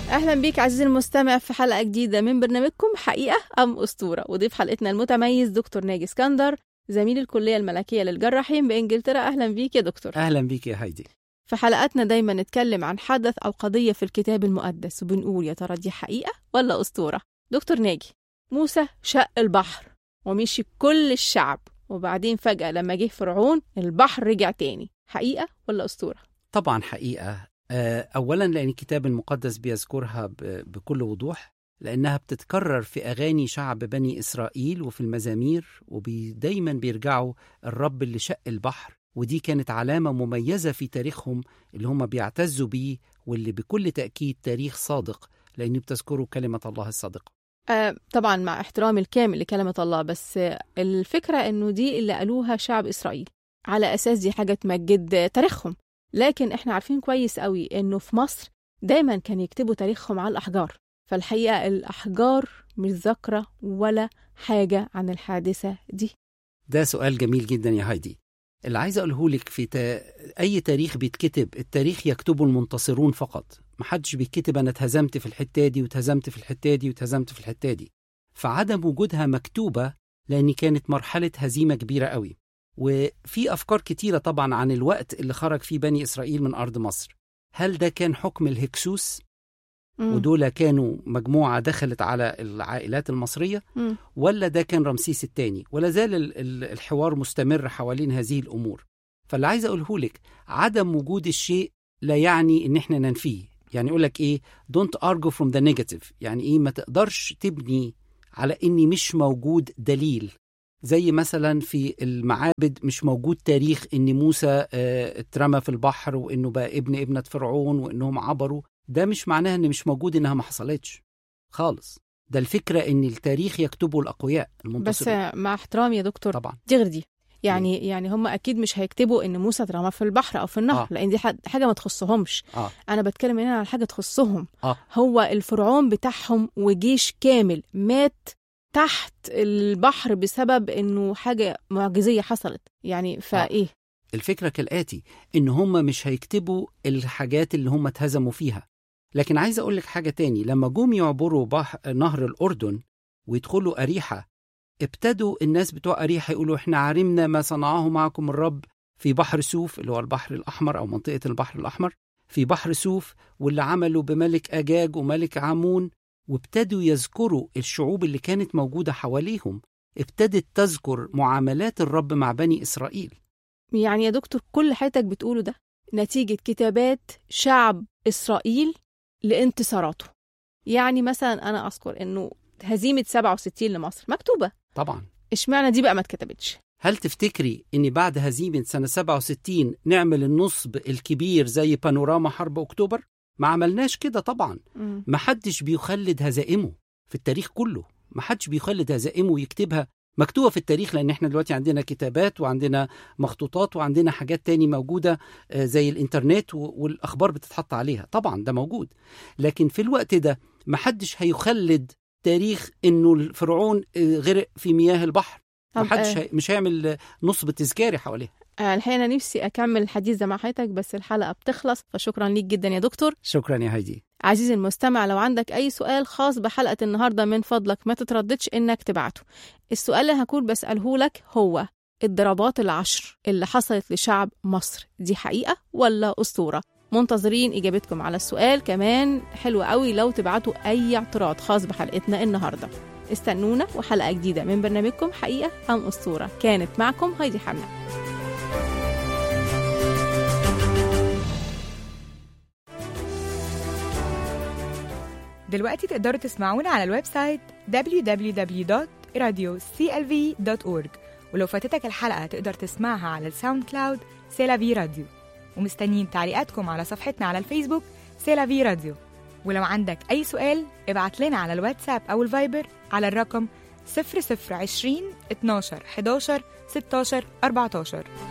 اهلا بيك عزيزي المستمع في حلقه جديده من برنامجكم حقيقه ام اسطوره وضيف حلقتنا المتميز دكتور ناجي اسكندر زميل الكليه الملكيه للجراحين بانجلترا اهلا بيك يا دكتور اهلا بيك يا هايدي في حلقاتنا دايما نتكلم عن حدث او قضيه في الكتاب المقدس وبنقول يا ترى دي حقيقه ولا اسطوره دكتور ناجي موسى شق البحر ومشي بكل الشعب وبعدين فجاه لما جه فرعون البحر رجع تاني حقيقه ولا اسطوره طبعا حقيقه آه، اولا لان الكتاب المقدس بيذكرها ب- بكل وضوح لانها بتتكرر في اغاني شعب بني اسرائيل وفي المزامير ودايما بيرجعوا الرب اللي شق البحر ودي كانت علامه مميزه في تاريخهم اللي هم بيعتزوا بيه واللي بكل تاكيد تاريخ صادق لان بتذكروا كلمه الله الصادقه آه طبعا مع احترامي الكامل لكلمة الله بس آه، الفكرة انه دي اللي قالوها شعب اسرائيل على اساس دي حاجة تمجد آه، تاريخهم لكن احنا عارفين كويس قوي انه في مصر دايما كان يكتبوا تاريخهم على الاحجار فالحقيقة الاحجار مش ذاكرة ولا حاجة عن الحادثة دي ده سؤال جميل جدا يا هايدي اللي عايز اقوله لك في تا... اي تاريخ بيتكتب التاريخ يكتبه المنتصرون فقط محدش بيتكتب انا اتهزمت في الحته دي واتهزمت في الحته دي واتهزمت في الحته دي فعدم وجودها مكتوبه لان كانت مرحله هزيمه كبيره قوي وفي افكار كتيره طبعا عن الوقت اللي خرج فيه بني اسرائيل من ارض مصر هل ده كان حكم الهكسوس مم. ودول كانوا مجموعه دخلت على العائلات المصريه مم. ولا ده كان رمسيس الثاني ولا زال ال- ال- الحوار مستمر حوالين هذه الامور فاللي عايز اقوله لك عدم وجود الشيء لا يعني ان احنا ننفيه يعني يقول لك ايه don't argue from the negative يعني ايه ما تقدرش تبني على اني مش موجود دليل زي مثلا في المعابد مش موجود تاريخ ان موسى آه، اترمى في البحر وانه بقى ابن ابنة فرعون وانهم عبروا ده مش معناها ان مش موجود انها ما حصلتش خالص ده الفكرة ان التاريخ يكتبه الاقوياء بس المنتصرين آه، مع احترامي يا دكتور طبعا دي غير دي يعني يعني هم اكيد مش هيكتبوا ان موسى اترمى في البحر او في النهر آه. لان دي حد- حاجه ما تخصهمش اه انا بتكلم هنا على حاجه تخصهم اه هو الفرعون بتاعهم وجيش كامل مات تحت البحر بسبب انه حاجه معجزيه حصلت يعني فايه الفكرة كالآتي إن هم مش هيكتبوا الحاجات اللي هم اتهزموا فيها لكن عايز أقول لك حاجة تاني لما جم يعبروا بحر نهر الأردن ويدخلوا أريحة ابتدوا الناس بتوع أريحة يقولوا إحنا عرمنا ما صنعه معكم الرب في بحر سوف اللي هو البحر الأحمر أو منطقة البحر الأحمر في بحر سوف واللي عملوا بملك أجاج وملك عامون وابتدوا يذكروا الشعوب اللي كانت موجودة حواليهم ابتدت تذكر معاملات الرب مع بني إسرائيل يعني يا دكتور كل حياتك بتقوله ده نتيجه كتابات شعب اسرائيل لانتصاراته يعني مثلا انا اذكر انه هزيمه 67 لمصر مكتوبه طبعا اشمعنى دي بقى ما اتكتبتش هل تفتكري ان بعد هزيمه سنه 67 نعمل النصب الكبير زي بانوراما حرب اكتوبر؟ ما عملناش كده طبعا، مم. ما حدش بيخلد هزائمه في التاريخ كله، ما حدش بيخلد هزائمه ويكتبها مكتوبه في التاريخ لان احنا دلوقتي عندنا كتابات وعندنا مخطوطات وعندنا حاجات تاني موجوده آه، زي الانترنت و- والاخبار بتتحط عليها، طبعا ده موجود، لكن في الوقت ده ما حدش هيخلد تاريخ انه الفرعون آه، غرق في مياه البحر طب، محدش آه، هي... مش هيعمل نصب تذكاري حواليها آه، الحقيقه انا نفسي اكمل الحديث ده مع حضرتك بس الحلقه بتخلص فشكرا ليك جدا يا دكتور شكرا يا هايدي عزيزي المستمع لو عندك أي سؤال خاص بحلقة النهاردة من فضلك ما تترددش إنك تبعته السؤال اللي هكون بسأله لك هو الضربات العشر اللي حصلت لشعب مصر دي حقيقة ولا أسطورة؟ منتظرين إجابتكم على السؤال كمان حلو قوي لو تبعتوا أي اعتراض خاص بحلقتنا النهاردة استنونا وحلقة جديدة من برنامجكم حقيقة أم أسطورة كانت معكم هايدي حنا دلوقتي تقدروا تسمعونا على الويب سايت www.radioclv.org ولو فاتتك الحلقة تقدر تسمعها على الساوند كلاود سيلافي راديو ومستنيين تعليقاتكم على صفحتنا على الفيسبوك سيلافي راديو ولو عندك أي سؤال ابعت لنا على الواتساب أو الفايبر على الرقم 0020 12 11 16 14